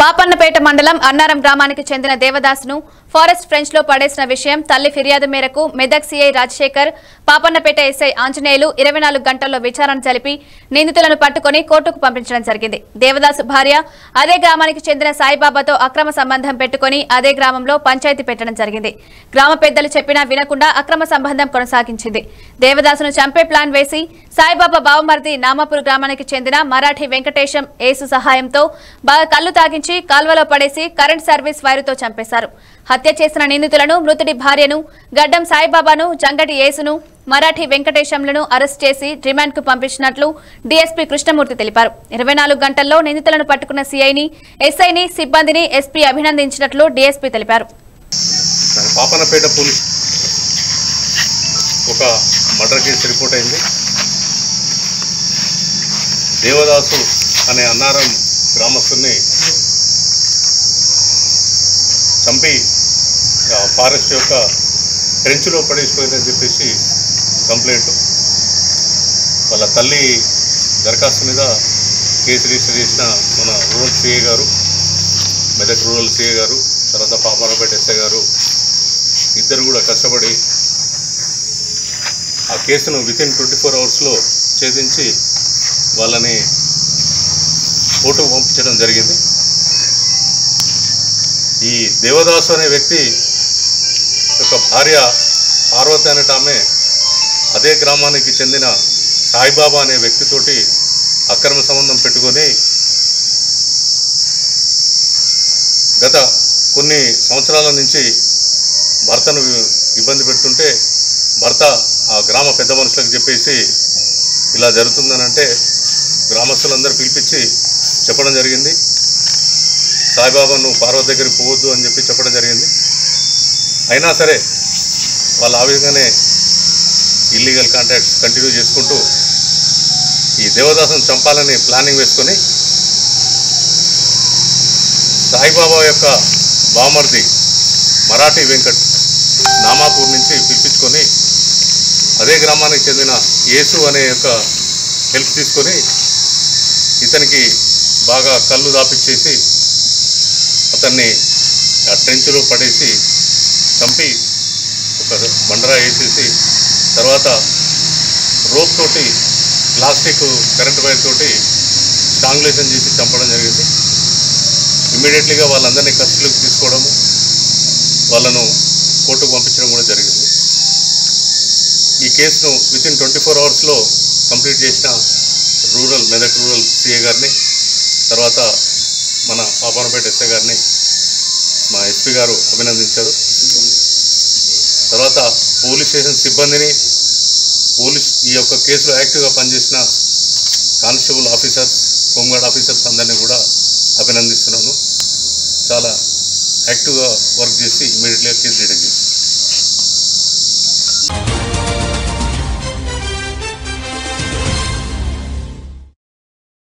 పాపన్నపేట మండలం అన్నారం గ్రామానికి చెందిన దేవదాసును ఫారెస్ట్ ఫ్రెంచ్ లో పడేసిన విషయం తల్లి ఫిర్యాదు మేరకు మెదక్ సీఐ రాజశేఖర్ పాపన్నపేట ఎస్ఐ ఆంజనేయులు ఇరవై నాలుగు గంటల్లో విచారణ జరిపి నిందితులను పట్టుకుని కోర్టుకు పంపించడం జరిగింది దేవదాసు భార్య అదే గ్రామానికి చెందిన సాయిబాబాతో అక్రమ సంబంధం పెట్టుకుని అదే గ్రామంలో పంచాయతీ పెట్టడం జరిగింది గ్రామ పెద్దలు చెప్పినా వినకుండా అక్రమ సంబంధం కొనసాగించింది దేవదాసును చంపే ప్లాన్ వేసి సాయిబాబా బావమర్ది నామాపూర్ గ్రామానికి చెందిన మరాఠీ వెంకటేశం ఏసు సహాయంతో బాగా కళ్ళు తాగించి కాల్వలో పడేసి కరెంట్ సర్వీస్ వైరుతో చంపేశారు హత్య చేసిన నిందితులను మృతుడి భార్యను గడ్డం సాయిబాబాను జంగటి యేసును మరాఠీ వెంకటేశంలను అరెస్ట్ చేసి రిమాండ్ కు పంపించినట్లు డీఎస్పీ కృష్ణమూర్తి తెలిపారు ఇరవై నాలుగు గంటల్లో నిందితులను పట్టుకున్న సీఐని ఎస్ఐని సిబ్బందిని ఎస్పీ అభినందించినట్లు డీఎస్పీ తెలిపారు దాని పాపనపేట పోలీస్ ఒక మర్డర్ కేసు రిపోర్ట్ అయింది దేవదాసు అనే అన్నారం గ్రామస్తుని చంపి ఆ ఫారెస్ట్ యొక్క ట్రెంచ్లో పడేసిపోయిందని చెప్పేసి కంప్లైంట్ వాళ్ళ తల్లి దరఖాస్తు మీద కేసు రిజిస్టర్ చేసిన మన రూరల్ సిఏ గారు మెదక్ రూరల్ సిఏ గారు తర్వాత పాపనపేట ఎస్ఐ గారు ఇద్దరు కూడా కష్టపడి ఆ కేసును విత్ ఇన్ ట్వంటీ ఫోర్ అవర్స్లో ఛేదించి వాళ్ళని కోర్టుకు పంపించడం జరిగింది ఈ దేవదాసు అనే వ్యక్తి యొక్క భార్య పార్వతి అనేట ఆమె అదే గ్రామానికి చెందిన సాయిబాబా అనే వ్యక్తితోటి అక్రమ సంబంధం పెట్టుకొని గత కొన్ని సంవత్సరాల నుంచి భర్తను ఇబ్బంది పెడుతుంటే భర్త ఆ గ్రామ పెద్ద మనుషులకు చెప్పేసి ఇలా జరుగుతుందనంటే గ్రామస్తులందరూ పిలిపించి చెప్పడం జరిగింది సాయిబాబా నువ్వు పార్వతి దగ్గరికి పోవద్దు అని చెప్పి చెప్పడం జరిగింది అయినా సరే వాళ్ళు ఆ విధంగానే ఇల్లీగల్ కాంటాక్ట్స్ కంటిన్యూ చేసుకుంటూ ఈ దేవదాసును చంపాలని ప్లానింగ్ వేసుకొని సాయిబాబా యొక్క బామర్ది మరాఠీ వెంకట్ నామాపూర్ నుంచి పిలిపించుకొని అదే గ్రామానికి చెందిన యేసు అనే యొక్క హెల్ప్ తీసుకొని ఇతనికి బాగా కళ్ళు దాపిచ్చేసి అతన్ని ఆ ట్రెంచ్లో పడేసి చంపి ఒక బండరా వేసేసి తర్వాత రోప్ తోటి ప్లాస్టిక్ కరెంట్ వైర్ తోటి స్ట్రాంగులేషన్ చేసి చంపడం జరిగింది ఇమ్మీడియట్లీగా వాళ్ళందరినీ కస్టడీలోకి తీసుకోవడము వాళ్ళను కోర్టుకు పంపించడం కూడా జరిగింది ఈ కేసును విత్ ఇన్ ట్వంటీ ఫోర్ అవర్స్లో కంప్లీట్ చేసిన రూరల్ మెదక్ రూరల్ సిఏ గారిని తర్వాత మన పాపనపేట ఎస్ఐ గారిని మా ఎస్పీ గారు అభినందించారు తర్వాత పోలీస్ స్టేషన్ సిబ్బందిని పోలీస్ ఈ యొక్క కేసులో యాక్టివ్గా పనిచేసిన కానిస్టేబుల్ ఆఫీసర్స్ హోంగార్డ్ ఆఫీసర్స్ అందరినీ కూడా అభినందిస్తున్నాను చాలా యాక్టివ్గా వర్క్ చేసి ఇమీడియట్గా కేసు రీడింగ్